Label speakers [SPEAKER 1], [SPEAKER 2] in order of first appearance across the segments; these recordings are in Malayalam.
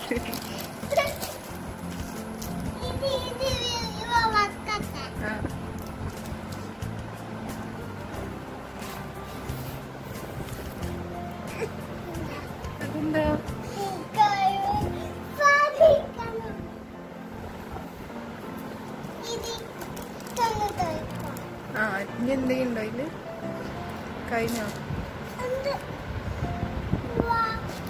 [SPEAKER 1] ഇത് ഇത് ഇവ വക്കട്ടെ
[SPEAKER 2] ആ. അതെന്താ
[SPEAKER 1] സാധിക്കണം ഇത് തന്നെ തോൽക്കും
[SPEAKER 2] ആ ഇനി എന്തെങ്കിലും അതില് കഴിഞ്ഞോ
[SPEAKER 1] എന്ത് വാ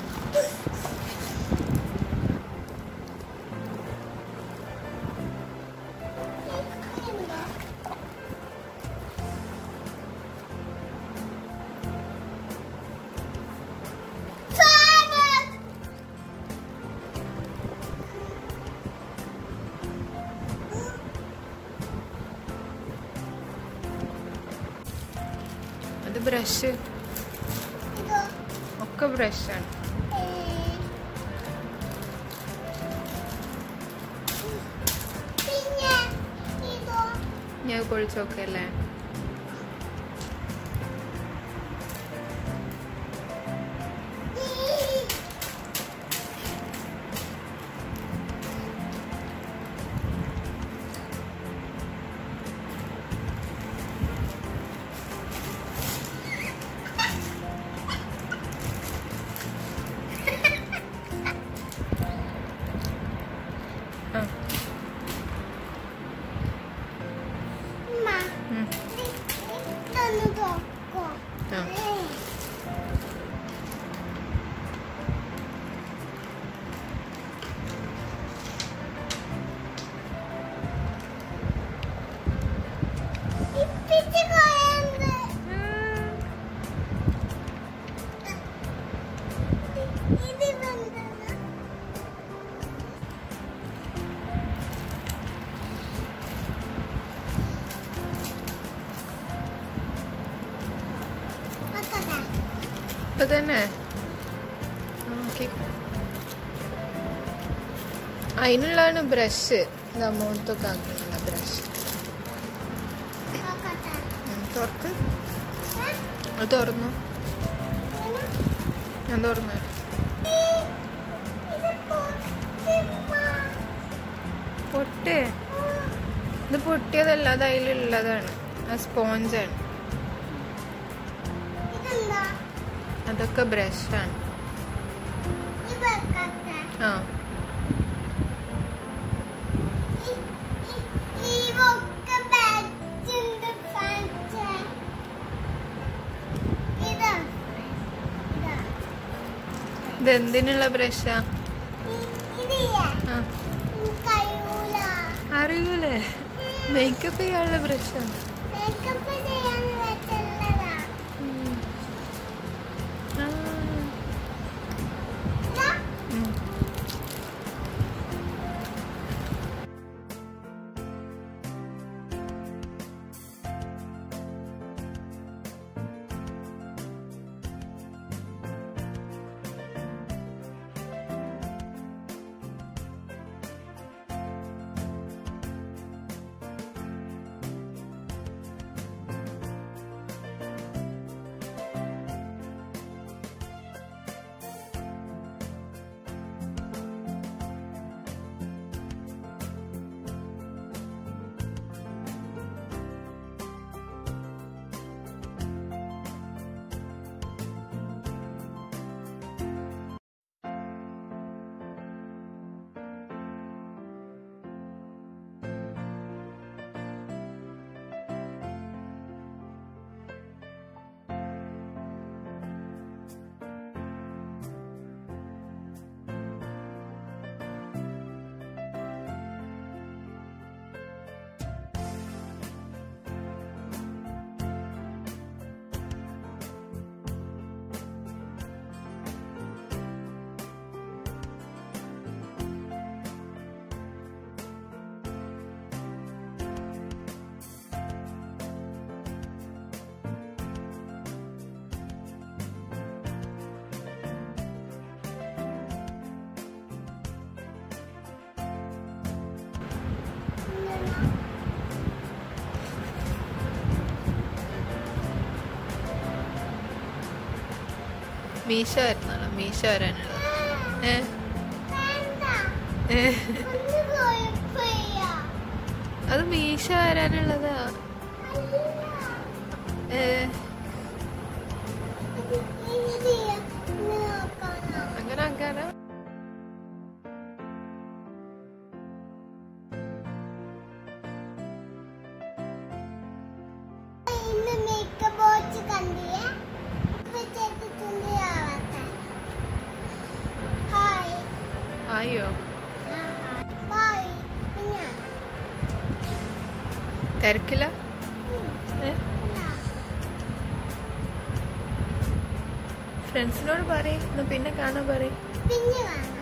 [SPEAKER 2] അത് ബ്രഷ്
[SPEAKER 1] ഇതോ
[SPEAKER 2] ഒക്കെ ബ്രഷാണ്
[SPEAKER 1] പിന്നെ ഇതോ
[SPEAKER 2] ഞാൻ പൊളിച്ചോക്കെ അല്ലേ ആ
[SPEAKER 1] ഉമ്മ
[SPEAKER 2] ഉം.
[SPEAKER 1] ഇതൊന്ന് തോക്കോ
[SPEAKER 2] ആ.
[SPEAKER 1] ഇപ്പിച്ച് കൊയണ്ട് ഇത് വന്നത് വക്കട്ടെ
[SPEAKER 2] ഇപ്പൊ തന്നെ ഓക്കെ അതിനുള്ളതാണ് ബ്രഷ് ഇതാ മുഖത്തൊക്കെ ആക്കുന്നുള്ള ബ്രഷ്
[SPEAKER 1] വക്കട്ടെ
[SPEAKER 2] തുറക്ക് അത് തുറന്നു ഞാൻ തുറന്നു
[SPEAKER 1] ഇത് പൊട്ടിപ്പ
[SPEAKER 2] പൊട്ടേ ഇത് പൊട്ടിയതല്ല അത് അതിലുള്ളതാണ് ആ സ്പോഞ്ചാണ്
[SPEAKER 1] ഇതെന്താ
[SPEAKER 2] അതൊക്കെ ബ്രഷാണ്
[SPEAKER 1] ഈ വക്കട്ടെ
[SPEAKER 2] ആ
[SPEAKER 1] ഈ- ഈ- ഈ ഒക്കെ ബാച്ചിന്റെ ഫാൻസ്. ഇതാ. ഇതാ.
[SPEAKER 2] ഇത് എന്തിനുള്ള ബ്രഷാ
[SPEAKER 1] ഈ- ഇതില്ലേ?
[SPEAKER 2] ആ
[SPEAKER 1] ഉം, കഴിയൂല.
[SPEAKER 2] അറിയൂലേ മേക്കപ്പ് ചെയ്യാനുള്ള ബ്രഷാണ്
[SPEAKER 1] മേക്കപ്പ് ചെയ്യാൻ വെച്ചുള്ളതാ.
[SPEAKER 2] ആ.
[SPEAKER 1] ഇതാ.
[SPEAKER 2] ഉം. മീശ വരുന്നല്ലോ മീശ വരാനുള്ളത് ഏ
[SPEAKER 1] ഫാൻസ്.
[SPEAKER 2] ഏ,
[SPEAKER 1] ഒന്ന് കുഴപ്പമില്ല
[SPEAKER 2] അത് മീശ വരാനുള്ളതാ
[SPEAKER 1] അല്ല
[SPEAKER 2] ഏ,
[SPEAKER 1] ഇത് ഇത് ഇങ്ങനെ നോക്കണം
[SPEAKER 2] അങ്ങനെ ആക്കാനാ
[SPEAKER 1] ഇന്ന് മേക്കപ്പ് ബോച്ച് കണ്ടില്ലേ ഇപ്പൊ ചെയ്തിട്ടുണ്ട് ആവാത്ത ഹായ്
[SPEAKER 2] ആയോ
[SPEAKER 1] ബായ് പിന്നെ
[SPEAKER 2] തിരക്കില്ല ഏ? ഫ്രണ്ട്സിനോട് പറയും പിന്നെ കാണാൻ പറയും
[SPEAKER 1] പിന്നെ കാണാം